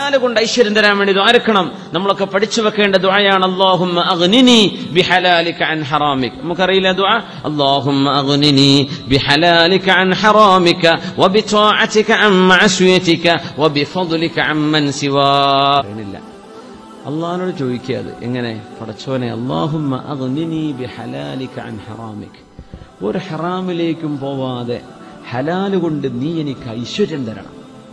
ഹലാല് കൊണ്ട് ഐശ്വര്യം തരാൻ വേണ്ടി ദ്വാരക്കണം നമ്മളൊക്കെ പഠിച്ചു വെക്കേണ്ട ദുആയാണ് അല്ലാഹുമ്മ അഗ്നിനി ബിഹലാലിക അൻ ഹറാമിക് നമുക്കറിയില്ല ദുആ അല്ലാഹുമ്മ അഗ്നിനി ബിഹലാലിക അൻ ഹറാമിക വബിത്വാഅതിക അൻ മഅസിയതിക വബിഫദ്ലിക അമ്മൻ സിവാ അറിയണില്ല അള്ളാഹിനോട് ചോദിക്കുക അത് എങ്ങനെ പടച്ചോനെ അള്ളാഹുമ്മ അഗ്നിനി ബിഹലാലിക അൻ ഹറാമിക് ഒരു ഹറാമിലേക്കും പോവാതെ ഹലാല് കൊണ്ട് നീ എനിക്ക് ഐശ്വര്യം തരണം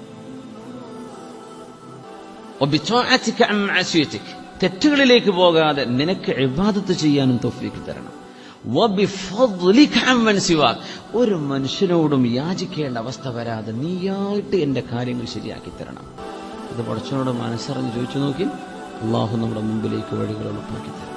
وبطاعتك عن معصيتك തെറ്റുകളിലേക്ക് പോകാതെ നിനക്ക് ഇബാദത്ത് ചെയ്യാനും തൗഫീക്ക് തരണം വബിഫദ്ലിക അമ്മൻ സിവാക് ഒരു മനുഷ്യനോടും യാചിക്കേണ്ട അവസ്ഥ വരാതെ നീയായിട്ട് എന്റെ കാര്യങ്ങൾ ശരിയാക്കി തരണം ഇത് പടച്ചനോട് മനസ്സറിഞ്ഞ് ചോദിച്ചു നോക്കി അള്ളാഹു നമ്മുടെ മുമ്പിലേക്ക് വഴികൾ എളുപ്പാക്കി തരും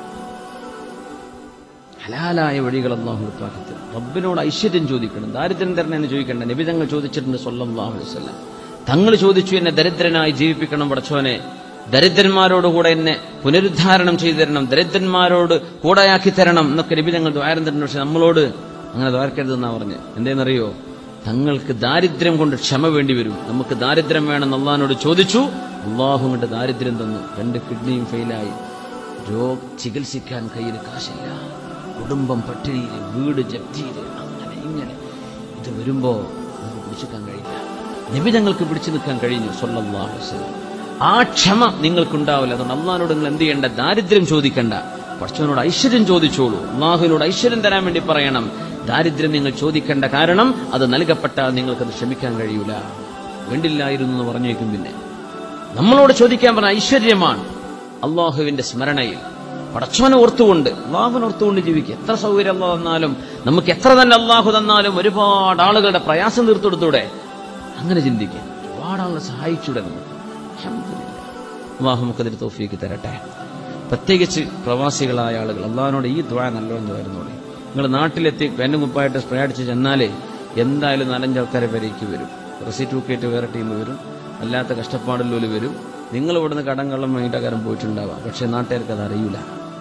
ഹലാലായ വഴികൾ അള്ളാഹു എളുപ്പാക്കി തരും റബ്ബിനോട് ഐശ്വര്യം ചോദിക്കണം ദാരിദ്ര്യം തരണം എന്ന് ചോദിക്കേണ്ട നിബിതങ്ങൾ ചോദിച്ചിട്ടുണ്ട് സല്ലല്ലാഹു അലൈഹി വസല്ലം തങ്ങൾ ചോദിച്ചു എന്നെ ദരിദ്രനായി ജീവിപ്പിക്കണം പടച്ചോനെ ദരിദ്രന്മാരോട് എന്നെ പുനരുദ്ധാരണം ചെയ്തു തരണം ദരിദ്രന്മാരോട് കൂടെയാക്കി തരണം എന്നൊക്കെ നിബിതങ്ങൾ ദ്വാരം തരണം പക്ഷെ നമ്മളോട് അങ്ങനെ ദ്വാരക്കരുതെന്നാ പറഞ്ഞ് എന്തേന്നറിയോ തങ്ങൾക്ക് ദാരിദ്ര്യം കൊണ്ട് ക്ഷമ വേണ്ടി വരും നമുക്ക് ദാരിദ്ര്യം വേണമെന്ന് അള്ളഹാനോട് ചോദിച്ചു അള്ളാഹു കൊണ്ട് ദാരിദ്ര്യം തന്നു രണ്ട് കിഡ്നിയും ഫെയിലായി രോഗ ചികിത്സിക്കാൻ കയ്യിൽ കാശില്ല കുടുംബം പട്ടിണിയിൽ വീട് ജപ്തിയിൽ അങ്ങനെ ഇങ്ങനെ ഇത് വരുമ്പോ നമുക്ക് പിടിച്ചെടുക്കാൻ കഴിയില്ല നിബിതങ്ങൾക്ക് പിടിച്ചു നിൽക്കാൻ കഴിഞ്ഞു സല്ലല്ലാഹു അലൈഹി വസല്ലം ആ ക്ഷമ നിങ്ങൾക്കുണ്ടാവില്ല അതുകൊണ്ട് അള്ളഹാനോട് നിങ്ങൾ എന്ത് ചെയ്യേണ്ട ദാരിദ്ര്യം ചോദിക്കണ്ട പഠിച്ചവനോട് ഐശ്വര്യം ചോദിച്ചോളൂ അള്ളാഹുവിനോട് ഐശ്വര്യം തരാൻ വേണ്ടി പറയണം ദാരിദ്ര്യം നിങ്ങൾ ചോദിക്കേണ്ട കാരണം അത് നൽകപ്പെട്ടാൽ നിങ്ങൾക്കത് ക്ഷമിക്കാൻ കഴിയൂല വേണ്ടില്ലായിരുന്നു എന്ന് പറഞ്ഞേക്കും പിന്നെ നമ്മളോട് ചോദിക്കാൻ പറഞ്ഞ ഐശ്വര്യമാണ് അള്ളാഹുവിന്റെ സ്മരണയിൽ പടച്ചവനെ ഓർത്തുകൊണ്ട് അള്ളാഹുവിനെ ഓർത്തുകൊണ്ട് ജീവിക്കുക എത്ര സൗകര്യം അള്ളാഹ് തന്നാലും നമുക്ക് എത്ര തന്നെ അള്ളാഹു തന്നാലും ഒരുപാട് ആളുകളുടെ പ്രയാസം തീർത്തെടുത്തൂടെ അങ്ങനെ ചിന്തിക്കുക ഒരുപാട് ആളുകളെ സഹായിച്ചൂടെ നമുക്ക് അൽഹംദുലില്ലാ. അള്ളാഹു നമുക്കതിന് തോഫിക്ക് തരട്ടെ പ്രത്യേകിച്ച് പ്രവാസികളായ ആളുകൾ അള്ളാഹിനോട് ഈ ദ്വാ നല്ലോണം ദ്വാരുന്നോളെ നിങ്ങൾ നാട്ടിലെത്തി പെന്നും കുപ്പായിട്ട് സ്പ്രേ അടിച്ച് ചെന്നാലേ എന്തായാലും നാലഞ്ച് ആൾക്കാരെ വരേക്ക് വരും റെസിറ്റ് ബുക്കായിട്ട് വേറെ ടീം വരും അല്ലാത്ത കഷ്ടപ്പാടില്ലോല് വരും നിങ്ങൾ ഇവിടുന്ന് കടം കള്ളം വാങ്ങിയിട്ടക്കാരൻ പോയിട്ടുണ്ടാവാം പക്ഷെ നാട്ടുകാർക്ക് അത് അറിയില്ല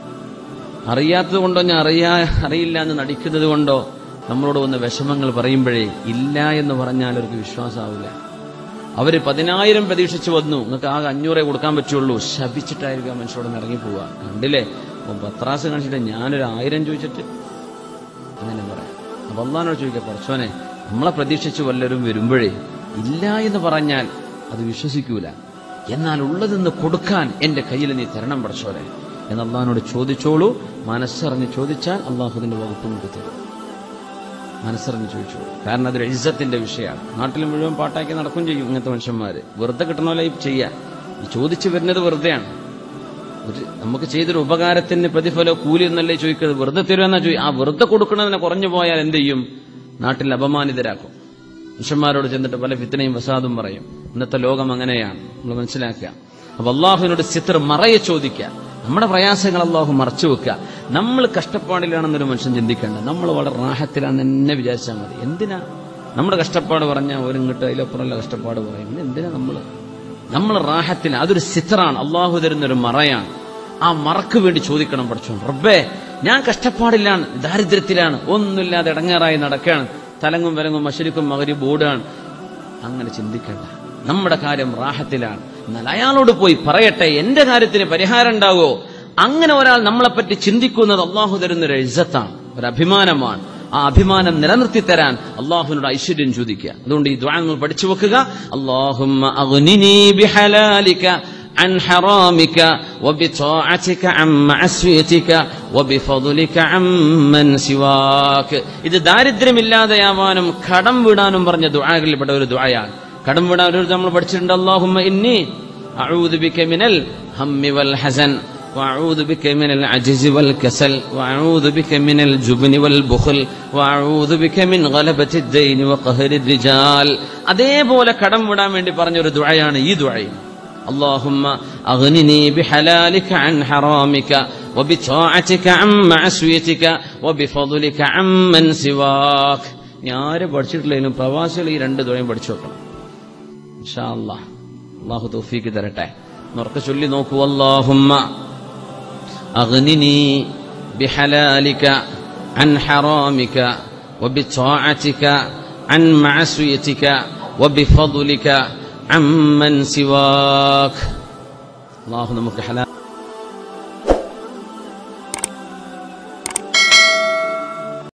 അറിയാത്തത് കൊണ്ടോ ഞാൻ അറിയാ അറിയില്ല എന്ന് നടിക്കുന്നത് കൊണ്ടോ നമ്മളോട് വന്ന് വിഷമങ്ങൾ പറയുമ്പോഴേ ഇല്ല എന്ന് പറഞ്ഞാൽ അവർക്ക് വിശ്വാസമാവില്ല അവര് പതിനായിരം പ്രതീക്ഷിച്ചു വന്നു നിങ്ങൾക്ക് ആകെ അഞ്ഞൂറേ കൊടുക്കാൻ പറ്റുള്ളൂ ശപിച്ചിട്ടായിരിക്കും ആ മനുഷ്യരോട് ഇറങ്ങി പോവുക കണ്ടില്ലേ അപ്പൊ പത്രാസ് കാണിച്ചിട്ട് ഞാനൊരു ആയിരം ചോദിച്ചിട്ട് അങ്ങനെ പറയാം അപ്പൊ അള്ളഹാനോട് ചോദിക്കാം പറച്ചോനെ നമ്മളെ പ്രതീക്ഷിച്ച് വല്ലവരും വരുമ്പോഴേ ഇല്ല എന്ന് പറഞ്ഞാൽ അത് വിശ്വസിക്കൂല എന്നാൽ ഉള്ളതെന്ന് കൊടുക്കാൻ എന്റെ കയ്യിൽ നീ തരണം പഠിച്ചോനെ എന്ന് അള്ളഹാനോട് ചോദിച്ചോളൂ മനസ്സറിഞ്ഞ് ചോദിച്ചാൽ അള്ളാഹുദിന്റെ വകുപ്പ് നമുക്ക് തരും മനസ്സറിഞ്ഞ് ചോദിച്ചോളൂ കാരണം അതൊരു ഇജ്ജത്തിന്റെ വിഷയമാണ് നാട്ടിൽ മുഴുവൻ പാട്ടാക്കി നടക്കും ചെയ്യും ഇങ്ങനത്തെ മനുഷ്യന്മാര് വെറുതെ കിട്ടണ പോലെ ചെയ്യാൻ ഈ ചോദിച്ചു വരുന്നത് വെറുതെയാണ് ഒരു നമുക്ക് ചെയ്തൊരു ഉപകാരത്തിന് പ്രതിഫലം കൂലി എന്നല്ലേ ചോദിക്കുന്നത് വെറുതെ തരുമെന്നാ ചോദി ആ വെറുതെ കൊടുക്കണതിനെ കുറഞ്ഞു പോയാൽ എന്ത് ചെയ്യും നാട്ടിൽ അപമാനിതരാക്കും മനുഷ്യന്മാരോട് ചെന്നിട്ട് പല ഫിത്തനയും വസാദും പറയും ഇന്നത്തെ ലോകം അങ്ങനെയാണ് നമ്മൾ മനസ്സിലാക്കുക അപ്പൊ അള്ളാഹുവിനോട് സിത്ര മറയെ ചോദിക്കുക നമ്മുടെ പ്രയാസങ്ങൾ അള്ളാഹു മറച്ചു വെക്കുക നമ്മൾ കഷ്ടപ്പാടിലാണെന്നൊരു മനുഷ്യൻ ചിന്തിക്കേണ്ട നമ്മൾ വളരെ റാഹത്തിലാണെന്ന് എന്നെ വിചാരിച്ചാൽ മതി എന്തിനാ നമ്മുടെ കഷ്ടപ്പാട് പറഞ്ഞാൽ ഒരുങ്ങിട്ട് അതിലപ്പുറമുള്ള കഷ്ടപ്പാട് പറയും പിന്നെ എന്തിനാ നമ്മൾ നമ്മൾ റാഹത്തിൽ അതൊരു സിത്രാണ് അള്ളാഹു തരുന്നൊരു മറയാണ് ആ മറക്ക് വേണ്ടി ചോദിക്കണം പഠിച്ചോ റബ്ബേ ഞാൻ കഷ്ടപ്പാടിലാണ് ദാരിദ്ര്യത്തിലാണ് ഒന്നുമില്ലാതെ ഇടങ്ങാറായി നടക്കുകയാണ് തലങ്ങും വലങ്ങും മഷരിക്കും മകരി ബോർഡാണ് അങ്ങനെ ചിന്തിക്കേണ്ട നമ്മുടെ കാര്യം റാഹത്തിലാണ് എന്നാൽ അയാളോട് പോയി പറയട്ടെ എന്റെ കാര്യത്തിന് പരിഹാരം ഉണ്ടാവോ അങ്ങനെ ഒരാൾ നമ്മളെപ്പറ്റി ചിന്തിക്കുന്നത് അള്ളാഹു തരുന്നൊരു ഇജ്ജത്താണ് ഒരു അഭിമാനമാണ് ആ അഭിമാനം നിലനിർത്തി തരാൻ അള്ളാഹുവിനോട് ഐശ്വര്യം ചോദിക്കുക അതുകൊണ്ട് ഈ ദ്വാങ്ങൾ പഠിച്ചു വെക്കുക അള്ളാഹുമ്മ അഗ്നിനി ബിഹലാലിക عن حرامك وبطاعتك عن معصيتك وبفضلك عمن سواك ഇത് ദാരിദ്ര്യമില്ലാതെയാവാനും കടം വിടാനും പറഞ്ഞ ദുആകളിൽപ്പെട്ട ഒരു ദുആയാണ് കടം വിടാൻ ഒരു നമ്മൾ പഠിച്ചിട്ടുണ്ട് അല്ലാഹുമ്മ ഇന്നി അഊദു ബിക മിനൽ ഹമ്മി വൽ ഹസൻ وأعوذ بك من العجز والكسل وأعوذ بك من الجبن والبخل وأعوذ بك من غلبة الدين وقهر الرجال അതേപോലെ കടം വിടാൻ വേണ്ടി പറഞ്ഞ ഒരു ദുആയാണ് ഈ ദുആയും اللهم أغنني بحلالك عن حرامك وبطاعتك عن معصيتك وبفضلك عمن سواك ഞാൻ ആരും പഠിച്ചിട്ടില്ലെങ്കിലും പ്രവാസികൾ ഈ രണ്ട് ദ്വയം പഠിച്ചു വെക്കണം ഇൻഷാ അല്ലാഹ് അള്ളാഹു തൗഫീക്ക് തരട്ടെ ഉറക്കെ ചൊല്ലി നോക്കൂ അല്ലാഹുമ്മ أغنني بحلالك عن حرامك وبطاعتك عن معصيتك وبفضلك عمن سواك അള്ളാഹു നമുക്ക് ഹലാ